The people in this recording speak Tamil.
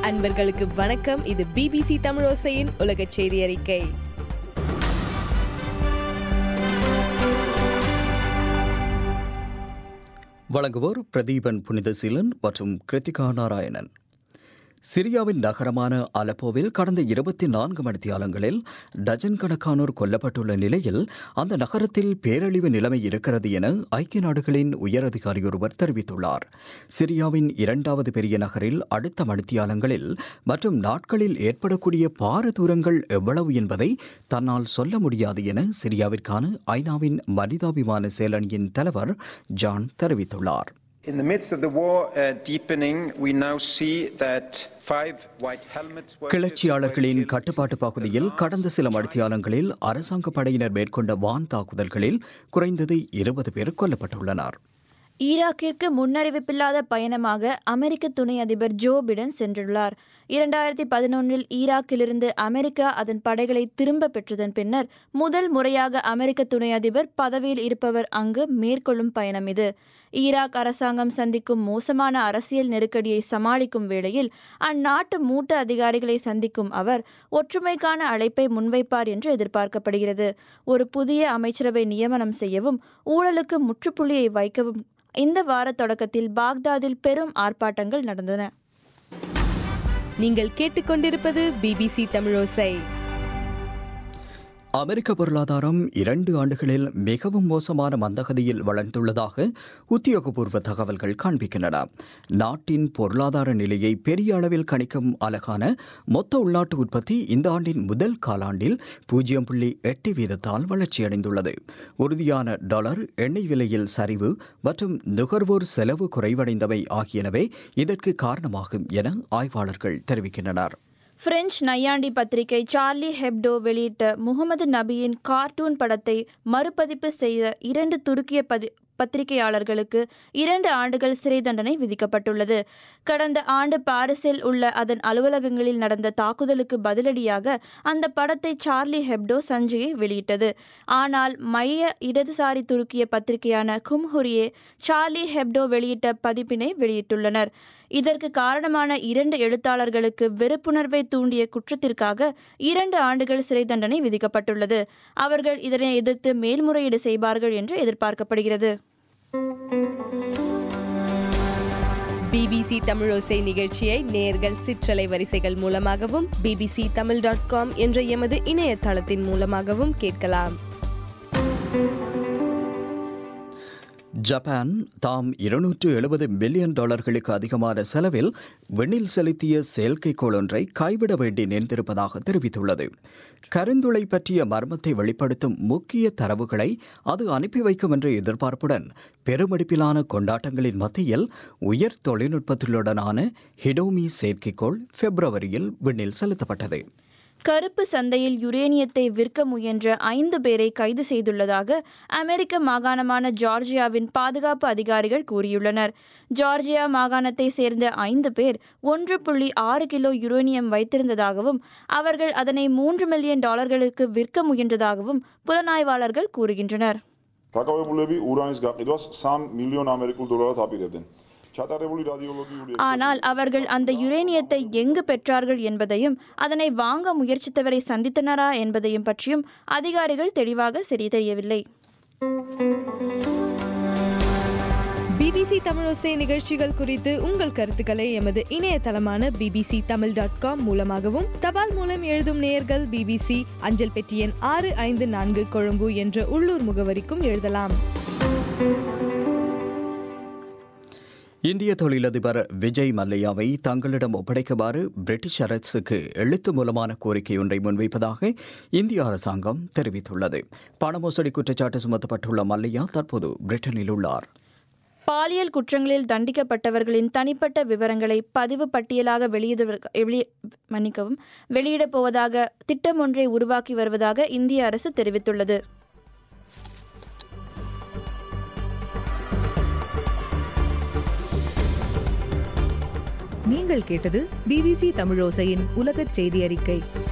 அன்பர்களுக்கு வணக்கம் இது பிபிசி தமிழோசையின் உலக செய்தி அறிக்கை வழங்குவோர் பிரதீபன் புனிதசீலன் மற்றும் கிருத்திகா நாராயணன் சிரியாவின் நகரமான அலப்போவில் கடந்த இருபத்தி நான்கு மணித்தியாலங்களில் டஜன் கணக்கானோர் கொல்லப்பட்டுள்ள நிலையில் அந்த நகரத்தில் பேரழிவு நிலைமை இருக்கிறது என ஐக்கிய நாடுகளின் உயரதிகாரி ஒருவர் தெரிவித்துள்ளார் சிரியாவின் இரண்டாவது பெரிய நகரில் அடுத்த மணித்தியாலங்களில் மற்றும் நாட்களில் ஏற்படக்கூடிய பாரதூரங்கள் எவ்வளவு என்பதை தன்னால் சொல்ல முடியாது என சிரியாவிற்கான ஐநாவின் மனிதாபிமான செயலணியின் தலைவர் ஜான் தெரிவித்துள்ளார் In the midst of the war uh, deepening, we now see that five white helmets workers கிளர்ச்சியாளர்களின் were killed கட்டுப்பாட்டு in the பகுதியில் last கடந்த சில மணித்தியாலங்களில் அரசாங்க படையினர் மேற்கொண்ட வான் தாக்குதல்களில் குறைந்தது இருபது பேர் கொல்லப்பட்டுள்ளனர் ஈராக்கிற்கு முன்னறிவிப்பில்லாத பயணமாக அமெரிக்க துணை அதிபர் ஜோ பிடன் சென்றுள்ளார் இரண்டாயிரத்தி பதினொன்றில் ஈராக்கிலிருந்து அமெரிக்கா அதன் படைகளை திரும்ப பெற்றதன் பின்னர் முதல் முறையாக அமெரிக்க துணை அதிபர் பதவியில் இருப்பவர் அங்கு மேற்கொள்ளும் பயணம் இது ஈராக் அரசாங்கம் சந்திக்கும் மோசமான அரசியல் நெருக்கடியை சமாளிக்கும் வேளையில் அந்நாட்டு மூத்த அதிகாரிகளை சந்திக்கும் அவர் ஒற்றுமைக்கான அழைப்பை முன்வைப்பார் என்று எதிர்பார்க்கப்படுகிறது ஒரு புதிய அமைச்சரவை நியமனம் செய்யவும் ஊழலுக்கு முற்றுப்புள்ளியை வைக்கவும் இந்த வார தொடக்கத்தில் பாக்தாதில் பெரும் ஆர்ப்பாட்டங்கள் நடந்தன நீங்கள் கேட்டுக்கொண்டிருப்பது பிபிசி தமிழோசை அமெரிக்க பொருளாதாரம் இரண்டு ஆண்டுகளில் மிகவும் மோசமான மந்தகதியில் வளர்ந்துள்ளதாக உத்தியோகபூர்வ தகவல்கள் காண்பிக்கின்றன நாட்டின் பொருளாதார நிலையை பெரிய அளவில் கணிக்கும் அழகான மொத்த உள்நாட்டு உற்பத்தி இந்த ஆண்டின் முதல் காலாண்டில் பூஜ்ஜியம் புள்ளி எட்டு வீதத்தால் வளர்ச்சியடைந்துள்ளது உறுதியான டாலர் எண்ணெய் விலையில் சரிவு மற்றும் நுகர்வோர் செலவு குறைவடைந்தவை ஆகியனவே இதற்கு காரணமாகும் என ஆய்வாளர்கள் தெரிவிக்கின்றனர் பிரெஞ்சு நையாண்டி பத்திரிகை சார்லி ஹெப்டோ வெளியிட்ட முகமது நபியின் கார்ட்டூன் படத்தை மறுபதிப்பு செய்த இரண்டு துருக்கிய பதி பத்திரிகையாளர்களுக்கு இரண்டு ஆண்டுகள் சிறை தண்டனை விதிக்கப்பட்டுள்ளது கடந்த ஆண்டு பாரிஸில் உள்ள அதன் அலுவலகங்களில் நடந்த தாக்குதலுக்கு பதிலடியாக அந்த படத்தை சார்லி ஹெப்டோ சஞ்சிகை வெளியிட்டது ஆனால் மைய இடதுசாரி துருக்கிய பத்திரிகையான கும்ஹுரியே சார்லி ஹெப்டோ வெளியிட்ட பதிப்பினை வெளியிட்டுள்ளனர் இதற்கு காரணமான இரண்டு எழுத்தாளர்களுக்கு வெறுப்புணர்வை தூண்டிய குற்றத்திற்காக இரண்டு ஆண்டுகள் சிறை தண்டனை விதிக்கப்பட்டுள்ளது அவர்கள் இதனை எதிர்த்து மேல்முறையீடு செய்வார்கள் என்று எதிர்பார்க்கப்படுகிறது பிபிசி தமிழோசை நிகழ்ச்சியை நேர்கள் சிற்றலை வரிசைகள் மூலமாகவும் பிபிசி தமிழ் டாட் காம் என்ற எமது இணையதளத்தின் மூலமாகவும் கேட்கலாம் ஜப்பான் தாம் இருநூற்று எழுபது மில்லியன் டாலர்களுக்கு அதிகமான செலவில் விண்ணில் செலுத்திய செயற்கைக்கோள் ஒன்றை கைவிட வேண்டி நேர்ந்திருப்பதாக தெரிவித்துள்ளது கருந்துளை பற்றிய மர்மத்தை வெளிப்படுத்தும் முக்கிய தரவுகளை அது அனுப்பி வைக்கும் என்ற எதிர்பார்ப்புடன் பெருமடிப்பிலான கொண்டாட்டங்களின் மத்தியில் உயர் தொழில்நுட்பத்துடனான ஹிடோமி செயற்கைக்கோள் பிப்ரவரியில் விண்ணில் செலுத்தப்பட்டது கருப்பு சந்தையில் யுரேனியத்தை விற்க முயன்ற ஐந்து பேரை கைது செய்துள்ளதாக அமெரிக்க மாகாணமான ஜார்ஜியாவின் பாதுகாப்பு அதிகாரிகள் கூறியுள்ளனர் ஜார்ஜியா மாகாணத்தை சேர்ந்த ஐந்து பேர் ஒன்று புள்ளி ஆறு கிலோ யுரேனியம் வைத்திருந்ததாகவும் அவர்கள் அதனை மூன்று மில்லியன் டாலர்களுக்கு விற்க முயன்றதாகவும் புலனாய்வாளர்கள் கூறுகின்றனர் დაკავებულები ურანის გაყიდვას 3 მილიონ ამერიკულ დოლარად აპირებდნენ. ჩატარებული რადიოლოგიური ஆனால் அவர்கள் அந்த யுரேனியத்தை எங்கு பெற்றார்கள் என்பதையும் அதனை வாங்க முயற்சித்தவரை சந்தித்தனரா என்பதையும் பற்றியும் அதிகாரிகள் தெளிவாக சரி தெரியவில்லை பிபிசி தமிழோசை நிகழ்ச்சிகள் குறித்து உங்கள் கருத்துக்களை எமது இணையதளமான பிபிசி தமிழ் டாட் காம் மூலமாகவும் தபால் மூலம் எழுதும் நேயர்கள் பிபிசி அஞ்சல் பெட்டி எண் ஆறு ஐந்து நான்கு கொழும்பு என்ற உள்ளூர் முகவரிக்கும் எழுதலாம் இந்திய தொழிலதிபர் விஜய் மல்லையாவை தங்களிடம் ஒப்படைக்குமாறு பிரிட்டிஷ் அரசுக்கு எழுத்து மூலமான கோரிக்கை ஒன்றை முன்வைப்பதாக இந்திய அரசாங்கம் தெரிவித்துள்ளது பண மோசடி குற்றச்சாட்டு சுமத்தப்பட்டுள்ள மல்லையா தற்போது பிரிட்டனில் உள்ளார் பாலியல் குற்றங்களில் தண்டிக்கப்பட்டவர்களின் தனிப்பட்ட விவரங்களை பதிவு பட்டியலாக வெளியிடுவ- வெளி- மன்னிக்கவும் வெளியிடப் போவதாக திட்டம் ஒன்றை உருவாக்கி வருவதாக இந்திய அரசு தெரிவித்துள்ளது நீங்கள் கேட்டது பிபிசி தமிழோசையின் உலகச் செய்தி அறிக்கை